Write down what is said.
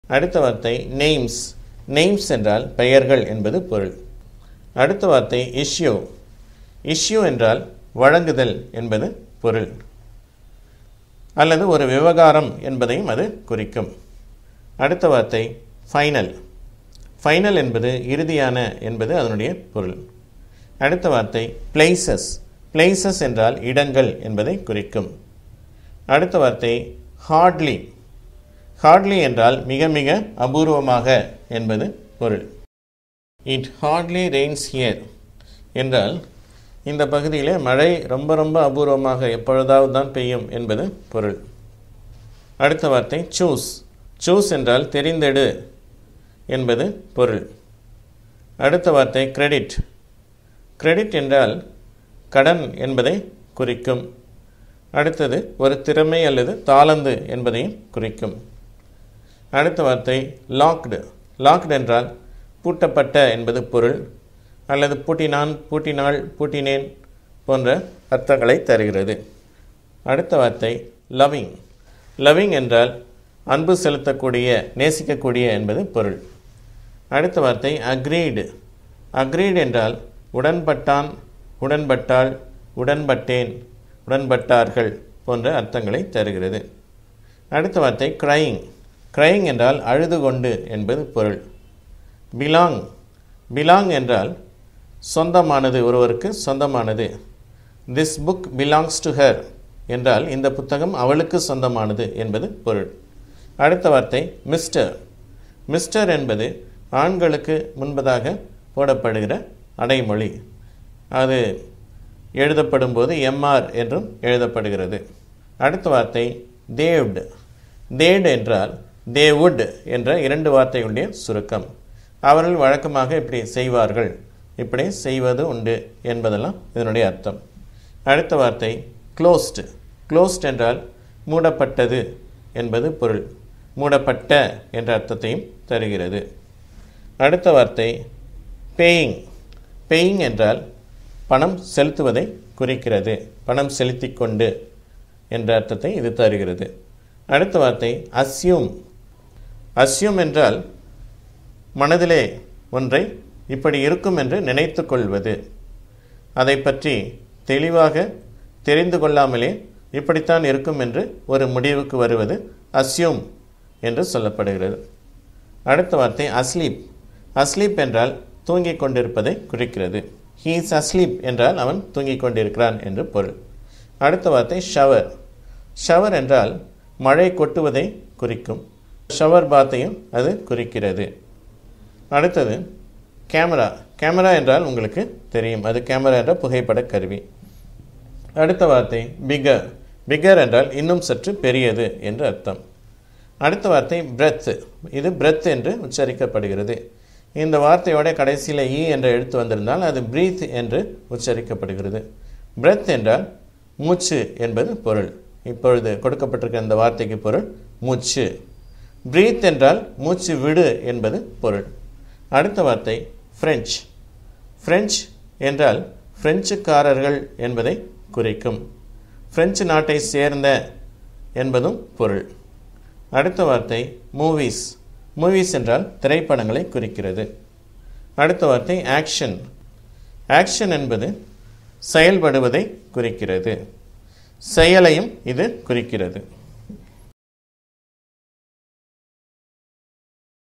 அடுத்த வார்த்தை நெய்ம்ஸ் நெய்ம்ஸ் என்றால் பெயர்கள் என்பது பொருள் அடுத்த வார்த்தை இஷ்யூ இஷ்யூ என்றால் வழங்குதல் என்பது பொருள் அல்லது ஒரு விவகாரம் என்பதையும் அது குறிக்கும் அடுத்த வார்த்தை ஃபைனல் ஃபைனல் என்பது இறுதியான என்பது அதனுடைய பொருள் அடுத்த வார்த்தை பிளேசஸ் பிளேசஸ் என்றால் இடங்கள் என்பதை குறிக்கும் அடுத்த வார்த்தை ஹார்ட்லி ஹார்ட்லி என்றால் மிக மிக அபூர்வமாக என்பது பொருள் இட் ஹார்ட்லி ரெயின்ஸ் ஹியர் என்றால் இந்த பகுதியிலே மழை ரொம்ப ரொம்ப அபூர்வமாக எப்பொழுதாவது தான் பெய்யும் என்பது பொருள் அடுத்த வார்த்தை சூஸ் சூஸ் என்றால் தெரிந்தெடு என்பது பொருள் அடுத்த வார்த்தை கிரெடிட் கிரெடிட் என்றால் கடன் என்பதை குறிக்கும் அடுத்தது ஒரு திறமை அல்லது தாளந்து என்பதையும் குறிக்கும் அடுத்த வார்த்தை லாக்டு லாக்டு என்றால் பூட்டப்பட்ட என்பது பொருள் அல்லது பூட்டினான் பூட்டினாள் பூட்டினேன் போன்ற அர்த்தங்களை தருகிறது அடுத்த வார்த்தை லவ்விங் லவ்விங் என்றால் அன்பு செலுத்தக்கூடிய நேசிக்கக்கூடிய என்பது பொருள் அடுத்த வார்த்தை அக்ரீடு அக்ரீடு என்றால் உடன்பட்டான் உடன்பட்டாள் உடன்பட்டேன் உடன்பட்டார்கள் போன்ற அர்த்தங்களை தருகிறது அடுத்த வார்த்தை க்ரையிங் க்ரையிங் என்றால் அழுது கொண்டு என்பது பொருள் பிலாங் பிலாங் என்றால் சொந்தமானது ஒருவருக்கு சொந்தமானது this book belongs to her என்றால் இந்த புத்தகம் அவளுக்கு சொந்தமானது என்பது பொருள் அடுத்த வார்த்தை மிஸ்டர் மிஸ்டர் என்பது ஆண்களுக்கு முன்பதாக போடப்படுகிற அடைமொழி அது எழுதப்படும் போது எம்ஆர் என்றும் எழுதப்படுகிறது அடுத்த வார்த்தை தேவ்டு தேவ்டு என்றால் தேவுட் என்ற இரண்டு வார்த்தைகளுடைய சுருக்கம் அவர்கள் வழக்கமாக இப்படி செய்வார்கள் இப்படி செய்வது உண்டு என்பதெல்லாம் இதனுடைய அர்த்தம் அடுத்த வார்த்தை க்ளோஸ்டு க்ளோஸ்ட் என்றால் மூடப்பட்டது என்பது பொருள் மூடப்பட்ட என்ற அர்த்தத்தையும் தருகிறது அடுத்த வார்த்தை பேயிங் பேயிங் என்றால் பணம் செலுத்துவதை குறிக்கிறது பணம் செலுத்தி கொண்டு என்ற அர்த்தத்தை இது தருகிறது அடுத்த வார்த்தை அஸ்யூம் அஸ்யூம் என்றால் மனதிலே ஒன்றை இப்படி இருக்கும் என்று நினைத்து கொள்வது அதை பற்றி தெளிவாக தெரிந்து கொள்ளாமலே இப்படித்தான் இருக்கும் என்று ஒரு முடிவுக்கு வருவது அஸ்யூம் என்று சொல்லப்படுகிறது அடுத்த வார்த்தை அஸ்லீப் அஸ்லீப் என்றால் தூங்கிக் கொண்டிருப்பதை குறிக்கிறது ஹீ இஸ் அஸ்லீப் என்றால் அவன் தூங்கிக் கொண்டிருக்கிறான் என்று பொருள் அடுத்த வார்த்தை ஷவர் ஷவர் என்றால் மழை கொட்டுவதை குறிக்கும் ஷவர் பாத்தையும் அது குறிக்கிறது அடுத்தது கேமரா கேமரா என்றால் உங்களுக்கு தெரியும் அது கேமரா என்ற புகைப்பட கருவி அடுத்த வார்த்தை பிகர் பிகர் என்றால் இன்னும் சற்று பெரியது என்று அர்த்தம் அடுத்த வார்த்தை பிரெத் இது பிரெத் என்று உச்சரிக்கப்படுகிறது இந்த வார்த்தையோட கடைசியில் ஈ என்ற எழுத்து வந்திருந்தால் அது பிரீத் என்று உச்சரிக்கப்படுகிறது பிரெத் என்றால் மூச்சு என்பது பொருள் இப்பொழுது கொடுக்கப்பட்டிருக்க இந்த வார்த்தைக்கு பொருள் மூச்சு பிரீத் என்றால் மூச்சு விடு என்பது பொருள் அடுத்த வார்த்தை ஃப்ரெஞ்ச் ஃப்ரெஞ்ச் என்றால் பிரெஞ்சுக்காரர்கள் என்பதை குறிக்கும் பிரெஞ்சு நாட்டை சேர்ந்த என்பதும் பொருள் அடுத்த வார்த்தை மூவிஸ் மூவிஸ் என்றால் திரைப்படங்களை குறிக்கிறது அடுத்த வார்த்தை ஆக்ஷன் ஆக்ஷன் என்பது செயல்படுவதை குறிக்கிறது செயலையும் இது குறிக்கிறது